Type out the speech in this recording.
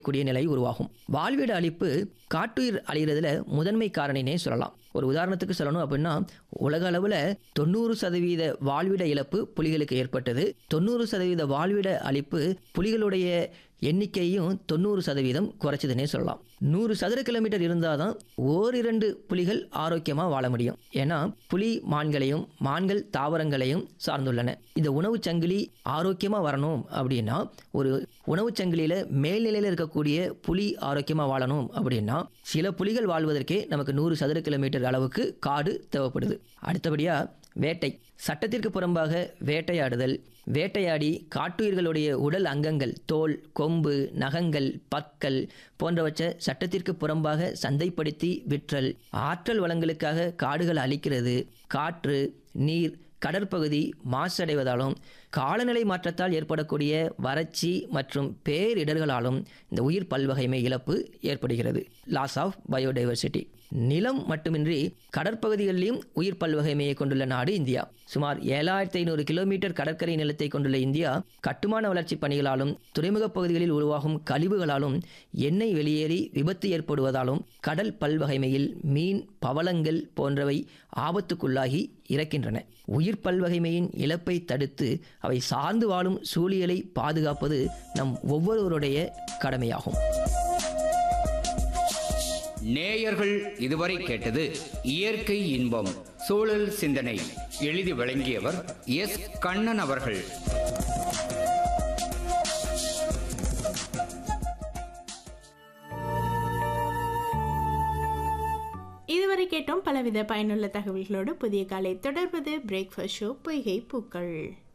கூடிய நிலை உருவாகும் வாழ்விட அழிப்பு காட்டுயிர் அழிகிறதுல முதன்மை காரணினே சொல்லலாம் ஒரு உதாரணத்துக்கு சொல்லணும் அப்படின்னா உலக அளவில் தொண்ணூறு சதவீத வாழ்விட இழப்பு புலிகளுக்கு ஏற்பட்டது தொண்ணூறு சதவீத வாழ்விட அழிப்பு புலிகளுடைய எண்ணிக்கையும் தொண்ணூறு சதவீதம் குறைச்சதுன்னே சொல்லலாம் நூறு சதுர கிலோமீட்டர் இருந்தால் தான் ஓரிரண்டு புலிகள் ஆரோக்கியமாக வாழ முடியும் ஏன்னா புலி மான்களையும் மான்கள் தாவரங்களையும் சார்ந்துள்ளன இந்த உணவுச் சங்கிலி ஆரோக்கியமாக வரணும் அப்படின்னா ஒரு உணவுச் சங்கிலியில் மேல்நிலையில் இருக்கக்கூடிய புலி ஆரோக்கியமாக வாழணும் அப்படின்னா சில புலிகள் வாழ்வதற்கே நமக்கு நூறு சதுர கிலோமீட்டர் அளவுக்கு காடு தேவைப்படுது அடுத்தபடியாக வேட்டை சட்டத்திற்கு புறம்பாக வேட்டையாடுதல் வேட்டையாடி காட்டுயிர்களுடைய உடல் அங்கங்கள் தோல் கொம்பு நகங்கள் பற்கள் போன்றவற்றை சட்டத்திற்கு புறம்பாக சந்தைப்படுத்தி விற்றல் ஆற்றல் வளங்களுக்காக காடுகள் அழிக்கிறது காற்று நீர் கடற்பகுதி மாசடைவதாலும் காலநிலை மாற்றத்தால் ஏற்படக்கூடிய வறட்சி மற்றும் பேரிடர்களாலும் இந்த உயிர் பல்வகைமை இழப்பு ஏற்படுகிறது லாஸ் ஆஃப் பயோடைவர்சிட்டி நிலம் மட்டுமின்றி கடற்பகுதிகளிலும் உயிர் பல்வகைமையை கொண்டுள்ள நாடு இந்தியா சுமார் ஏழாயிரத்தி ஐநூறு கிலோமீட்டர் கடற்கரை நிலத்தை கொண்டுள்ள இந்தியா கட்டுமான வளர்ச்சி பணிகளாலும் துறைமுகப் பகுதிகளில் உருவாகும் கழிவுகளாலும் எண்ணெய் வெளியேறி விபத்து ஏற்படுவதாலும் கடல் பல்வகைமையில் மீன் பவளங்கள் போன்றவை ஆபத்துக்குள்ளாகி இறக்கின்றன உயிர் பல்வகைமையின் இழப்பை தடுத்து அவை சார்ந்து வாழும் சூழியலை பாதுகாப்பது நம் ஒவ்வொருவருடைய கடமையாகும் நேயர்கள் இதுவரை கேட்டது இயற்கை இன்பம் சூழல் சிந்தனை எழுதி வழங்கியவர் எஸ் கண்ணன் அவர்கள் இதுவரை கேட்டோம் பலவித பயனுள்ள தகவல்களோடு புதிய காலை தொடர்வது பிரேக்ஃபாஸ்ட் ஷோ பொய்கை பூக்கள்